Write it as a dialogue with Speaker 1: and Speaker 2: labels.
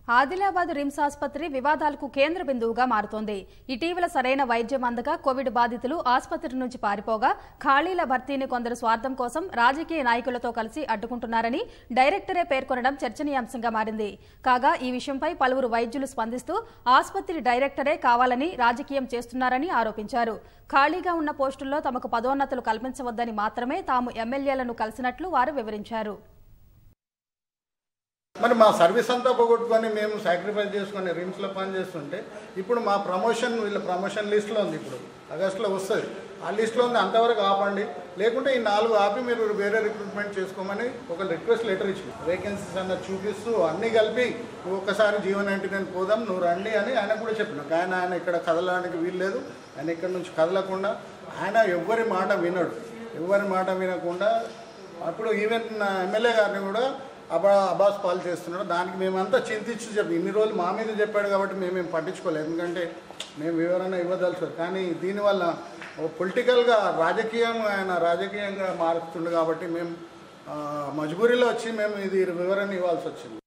Speaker 1: Adilabad RIMS ఆసుపత్రి వివాదాలకు కేంద్ర బిందువుగా మారుతోంది ఇటీవల సరైన వైద్యం అందక కోవిడ్ బాధితులు ఆసుపత్రి నుంచి పారిపోగా ఖాళీల భర్తీని కొందరు స్వార్థం కోసం రాజకీయ నాయకులతో కలిసి అడ్డుకుంటున్నారని డైరెక్టరే పేర్కొనడం చర్చనీయాంశంగా మారింది కాగా ఈ విషయంపై పలువురు వైద్యులు స్పందిస్తూ ఆసుపత్రి డైరెక్టరే కావాలని రాజకీయం చేస్తున్నారని ఆరోపించారు ఖాళీగా ఉన్న పోస్టుల్లో తమకు పదోన్నతులు కల్పించవద్దని మాత్రమే తాము ఎమ్మెల్యేలను కలిసినట్లు వారు వివరించారు
Speaker 2: మరి మా సర్వీస్ అంతా పోగొట్టుకొని మేము సాక్రిఫైస్ చేసుకొని రిమ్స్లో పని చేస్తుంటే ఇప్పుడు మా ప్రమోషన్ వీళ్ళ ప్రమోషన్ లిస్ట్లో ఉంది ఇప్పుడు ఆగస్టులో వస్తుంది ఆ లిస్ట్లో ఉంది అంతవరకు ఆపండి లేకుంటే ఈ నాలుగు ఆపి మీరు వేరే రిక్రూట్మెంట్ చేసుకోమని ఒక రిక్వెస్ట్ లెటర్ ఇచ్చింది వేకెన్సీస్ అన్న చూపిస్తూ అన్నీ కలిపి నువ్వు ఒక్కసారి జీవన్ అంటే నేను పోదాం నువ్వు రండి అని ఆయన కూడా చెప్పిన కానీ ఆయన ఇక్కడ కదలడానికి వీల్లేదు ఆయన ఇక్కడ నుంచి కదలకుండా ఆయన ఎవ్వరి మాట వినడు ఎవ్వరి మాట వినకుండా అప్పుడు ఈవెన్ ఎమ్మెల్యే గారిని కూడా అబా అబాస్ పాలు చేస్తున్నాడు దానికి మేమంతా చింతించి చెప్పి ఇన్ని రోజులు మా మీద చెప్పాడు కాబట్టి మేమేం పట్టించుకోలేదు ఎందుకంటే మేము వివరణ ఇవ్వదలుచు కానీ దీనివల్ల పొలిటికల్గా రాజకీయం ఆయన రాజకీయంగా మారుతుండు కాబట్టి మేము ఆ, మజ్బూరీలో వచ్చి మేము ఇది వివరణ ఇవ్వాల్సి వచ్చింది